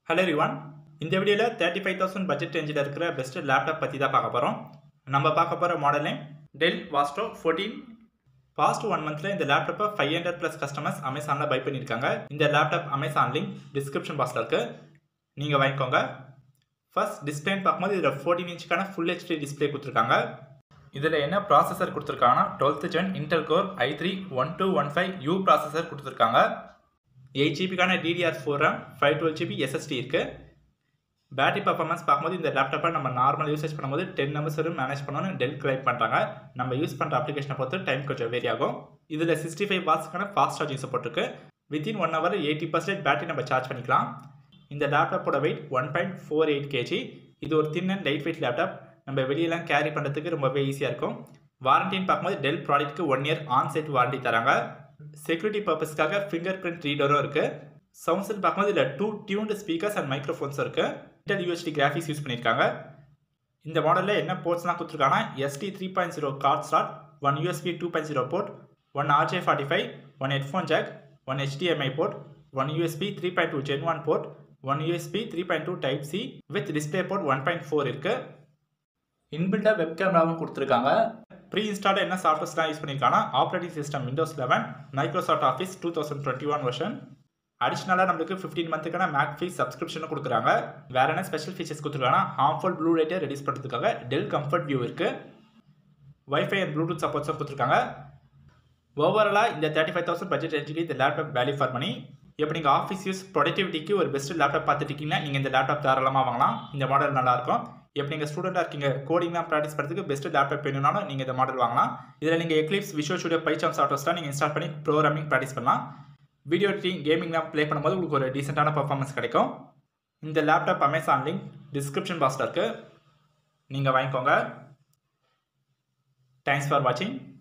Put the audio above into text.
hello ரிவான் இந்த வீடியோவில் thirty five thousand budget ரேஞ்சில் இருக்கிற பெஸ்ட் லேப்டாப் பற்றி தான் பார்க்க போகிறோம் நம்ம பார்க்க போகிற model name Dell Vostro fourteen past one மந்த்தில் இந்த லேப்டாப்பை ஃபைவ் ஹண்ட்ரட் ப்ளஸ் கஸ்டமர்ஸ் அமேசானில் பை பண்ணியிருக்காங்க இந்த லேப்டாப் அமேசான் லிங்க் டிஸ்கிரிப்ஷன் பாக்ஸில் இருக்குது நீங்கள் வாங்கிக்கோங்க ஃபர்ஸ்ட் டிஸ்பிளேன்னு பார்க்கும்போது இதில் ஃபோர்டீன் இன்ச்சுக்கான ஃபுல் ஹெச்டி டிஸ்பிளே கொடுத்துருக்காங்க இதில் என்ன ப்ராசஸர் கொடுத்துருக்காங்கன்னா twelfth gen Intel core i three one two one five U processor கொடுத்துருக்காங்க எயிட் ஜிபிக்கான DDR four RAM five twelve GB SSD இருக்குது பேட்டரி பர்ஃபார்மன்ஸ் பார்க்கும்போது இந்த லேப்டாப்பை நம்ம நார்மல் யூசேஜ் பண்ணும்போது டென் ஹவர்ஸ் வரும் மேனேஜ் பண்ணணும்னு டெல் கிளைம் பண்ணுறாங்க நம்ம யூஸ் பண்ணுற அப்ளிகேஷனை பொறுத்து டைம் கொஞ்சம் வேரி ஆகும் இதில் சிக்ஸ்டி ஃபைவ் வாட்ஸ்க்கான ஃபாஸ்ட் சார்ஜிங் சப்போர்ட் இருக்குது within one hour eighty percent battery நம்ம சார்ஜ் பண்ணிக்கலாம் இந்த லேப்டாப்போட weight one point four eight KG இது ஒரு thin and light weight laptop நம்ம வெளியெல்லாம் கேரி பண்ணுறதுக்கு ரொம்பவே ஈஸியாக இருக்கும் வாரண்டின்னு பார்க்கும்போது டெல் ப்ராடக்ட்க்கு one year on site warranty தராங்க செக்யூரிட்டி பர்பஸ்க்காக ஃபிங்கர் பிரிண்ட் ரீடரும் இருக்குது சவுண்ட்ஸ்னு பார்க்கும்போது இதில் two tuned speakers and microphones இருக்குது இன்டெல் யூஎஸ்டி கிராஃபிக்ஸ் யூஸ் பண்ணியிருக்காங்க இந்த மாடலில் என்ன போர்ட்ஸ்லாம் கொடுத்துருக்காங்கன்னா SD three point zero card slot one USB two point zero port one RJ forty five one headphone jack one HDMI port one USB three point two gen one port one USB three point two type C with display port one point four இருக்குது இன்பில்டாக web கேமராவும் கொடுத்துருக்காங்க pre installed என்ன சாஃப்ட்வேர்ஸ்லாம் use பண்ணியிருக்காங்கன்னா operating system Windows eleven Microsoft Office two thousand twenty one வருஷன் அடிஷ்னலாக நம்மளுக்கு ஃபிஃப்டீன் மந்த்துக்கான மேக் ஃபீஸ் சப்ஸ்கிரிப்ஷனும் கொடுக்குறாங்க வேற என்ன ஸ்பெஷல் ஃபீச்சர்ஸ் கொடுத்துருக்காங்கன்னா ஹார்ம்ஃபுல் ப்ளூ லைட்டை ரெடியூஸ் பண்ணுறதுக்காக டெல் கம்ஃபர்ட் வியூ இருக்குது வைஃபை அண்ட் ப்ளூடூத் சப்போர்ட்ஸும் கொடுத்துருக்காங்க ஓவராலாக இந்த தேர்ட்டி ஃபைவ் தௌசண்ட் பட்ஜெட் ரேஞ்சுக்கு இந்த லேப்டாப் வேல்யூ ஃபார் மணி இப்போ நீங்கள் ஆஃபீஸ் யூஸ் ப்ரொடக்டிவிட்டிக்கு ஒரு பெஸ்ட் லேப்டாப் பார்த்துட்டீங்கன்னா நீங்கள் இந்த லேப்டாப் தாராளமாக வாங்கலாம் இந்த மாடல் நல்லாயிருக்கும் இப்போ நீங்கள் ஸ்டூடெண்ட்டாக இருக்கீங்க கோடிங்லாம் ப்ராக்டிஸ் பண்ணுறதுக்கு பெஸ்ட் லேப்டாப் வேணும்னாலும் நீங்கள் இந்த மாடல் வாங்கலாம் இதில் நீங்கள் எக்லிப்ஸ் விஷுவல் ஸ்டுடியோ பைச்சாம் சாஃப்ட்வேர்ஸ்லாம் நீங்கள் இன்ஸ்டால் பண்ணி ப்ரோக்ராமிங் ப்ராக்டிஸ் பண்ணலாம் வீடியோ எடிட்டிங் கேமிங்லாம் ப்ளே பண்ணும்போது உங்களுக்கு ஒரு டீசெண்டான பர்ஃபார்மன்ஸ் கிடைக்கும் இந்த லேப்டாப் அமேசான் லிங்க் டிஸ்கிரிப்ஷன் பாக்ஸில் இருக்குது நீங்கள் வாங்கிக்கோங்க தேங்க்ஸ் ஃபார் வாட்சிங்